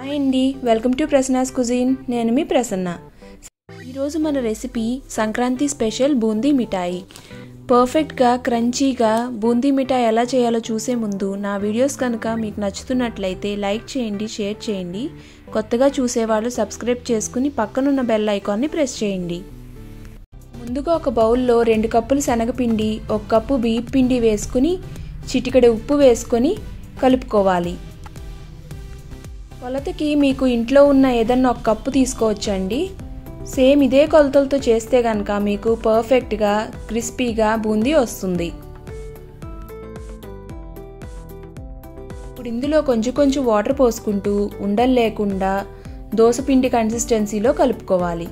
hi అండి welcome to Prasanna's cuisine నేను మీ ప్రసన్న ఈరోజు మన రెసిపీ సంక్రాంతి స్పెషల్ బూందీ మిఠాయి పర్ఫెక్ట్గా క్రంచీగా బూందీ మిఠాయి ఎలా చేయాలో చూసే ముందు నా వీడియోస్ కనుక మీకు నచ్చుతున్నట్లయితే లైక్ చేయండి షేర్ చేయండి కొత్తగా చూసేవాళ్ళు సబ్స్క్రైబ్ చేసుకుని పక్కనున్న బెల్ ఐకాన్ని ప్రెస్ చేయండి ముందుగా ఒక బౌల్లో రెండు కప్పులు శనగపిండి ఒక కప్పు బియ్యం పిండి వేసుకుని చిటికెడు ఉప్పు వేసుకొని కలుపుకోవాలి కొలతకి మీకు ఇంట్లో ఉన్న ఏదన్నా ఒక కప్పు తీసుకోవచ్చండి సేమ్ ఇదే కొలతలతో చేస్తే కనుక మీకు పర్ఫెక్ట్గా క్రిస్పీగా బూందీ వస్తుంది ఇప్పుడు ఇందులో కొంచెం కొంచెం వాటర్ పోసుకుంటూ ఉండలు లేకుండా దోసపిండి కన్సిస్టెన్సీలో కలుపుకోవాలి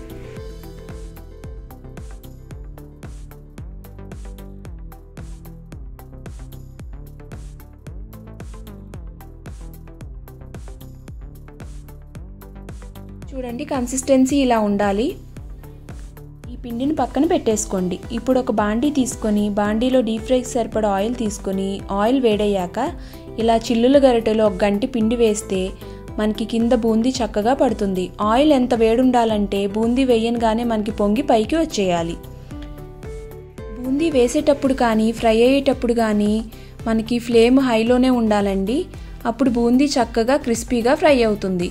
చూడండి కన్సిస్టెన్సీ ఇలా ఉండాలి ఈ పిండిని పక్కన పెట్టేసుకోండి ఇప్పుడు ఒక బాండీ తీసుకొని బాండీలో డీప్ ఫ్రైకి సరిపడా ఆయిల్ తీసుకొని ఆయిల్ వేడయ్యాక ఇలా చిల్లుల గరిటెలో ఒక గంటి పిండి వేస్తే మనకి కింద బూందీ చక్కగా పడుతుంది ఆయిల్ ఎంత వేడుండాలంటే బూందీ వేయనుగానే మనకి పొంగి పైకి వచ్చేయాలి బూందీ వేసేటప్పుడు కానీ ఫ్రై అయ్యేటప్పుడు కానీ మనకి ఫ్లేమ్ హైలోనే ఉండాలండి అప్పుడు బూందీ చక్కగా క్రిస్పీగా ఫ్రై అవుతుంది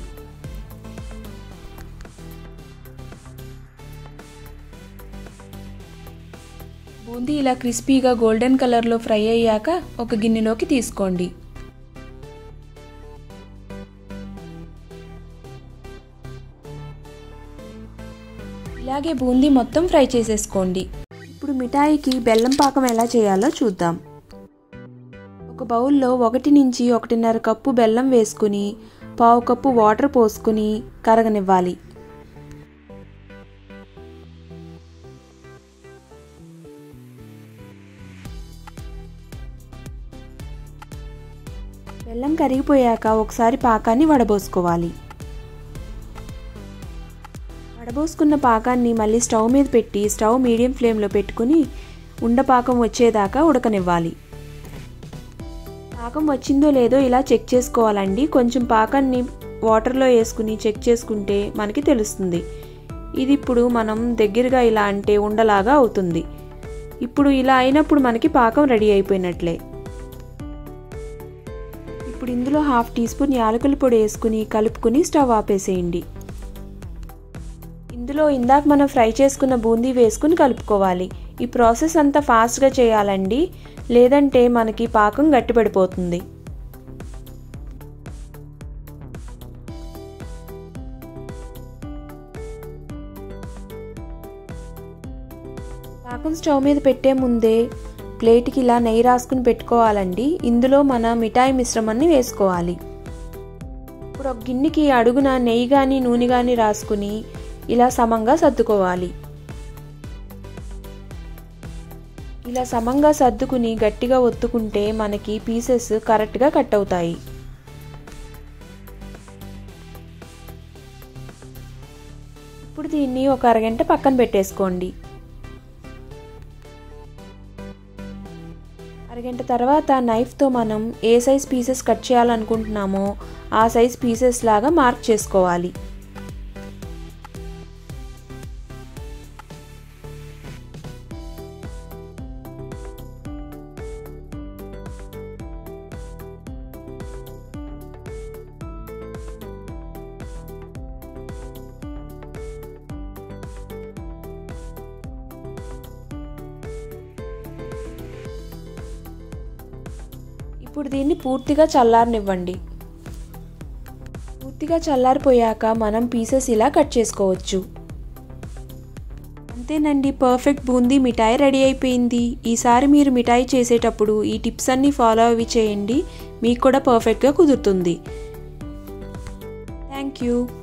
బూందీ ఇలా క్రిస్పీగా గోల్డెన్ కలర్లో ఫ్రై అయ్యాక ఒక గిన్నెలోకి తీసుకోండి ఇలాగే బూందీ మొత్తం ఫ్రై చేసేసుకోండి ఇప్పుడు మిఠాయికి బెల్లం పాకం ఎలా చేయాలో చూద్దాం ఒక బౌల్లో ఒకటి నుంచి ఒకటిన్నర కప్పు బెల్లం వేసుకుని పావు కప్పు వాటర్ పోసుకుని కరగనివ్వాలి బెల్లం కరిగిపోయాక ఒకసారి పాకాన్ని వడబోసుకోవాలి వడబోసుకున్న పాకాన్ని మళ్ళీ స్టవ్ మీద పెట్టి స్టవ్ మీడియం ఫ్లేమ్లో పెట్టుకుని ఉండపాకం వచ్చేదాకా ఉడకనివ్వాలి పాకం వచ్చిందో లేదో ఇలా చెక్ చేసుకోవాలండి కొంచెం పాకాన్ని వాటర్లో వేసుకుని చెక్ చేసుకుంటే మనకి తెలుస్తుంది ఇది ఇప్పుడు మనం దగ్గరగా ఇలా అంటే ఉండలాగా అవుతుంది ఇప్పుడు ఇలా అయినప్పుడు మనకి పాకం రెడీ అయిపోయినట్లే ఇప్పుడు ఇందులో హాఫ్ టీ స్పూన్ యాలకుల పొడి వేసుకుని కలుపుకుని స్టవ్ ఆపేసేయండి ఇందులో ఇందాక మనం ఫ్రై చేసుకున్న బూందీ వేసుకుని కలుపుకోవాలి ఈ ప్రాసెస్ అంతా ఫాస్ట్గా చేయాలండి లేదంటే మనకి పాకం గట్టిపడిపోతుంది పాకం స్టవ్ మీద పెట్టే ముందే ప్లేట్కి ఇలా నెయ్యి రాసుకుని పెట్టుకోవాలండి ఇందులో మన మిఠాయి మిశ్రమాన్ని వేసుకోవాలి ఇప్పుడు ఒక గిన్నెకి అడుగున నెయ్యి కానీ నూనె కానీ రాసుకుని ఇలా సమంగా సర్దుకోవాలి ఇలా సమంగా సర్దుకుని గట్టిగా ఒత్తుకుంటే మనకి పీసెస్ కరెక్ట్గా కట్ అవుతాయి ఇప్పుడు దీన్ని ఒక అరగంట పక్కన పెట్టేసుకోండి అరగంట తర్వాత నైఫ్తో మనం ఏ సైజ్ పీసెస్ కట్ చేయాలనుకుంటున్నామో ఆ సైజ్ పీసెస్ లాగా మార్క్ చేసుకోవాలి ఇప్పుడు దీన్ని పూర్తిగా చల్లారనివ్వండి పూర్తిగా చల్లారిపోయాక మనం పీసెస్ ఇలా కట్ చేసుకోవచ్చు అంతేనండి పర్ఫెక్ట్ బూందీ మిఠాయి రెడీ అయిపోయింది ఈసారి మీరు మిఠాయి చేసేటప్పుడు ఈ టిప్స్ అన్నీ ఫాలో అవి చేయండి మీకు కూడా పర్ఫెక్ట్గా కుదురుతుంది థ్యాంక్ యూ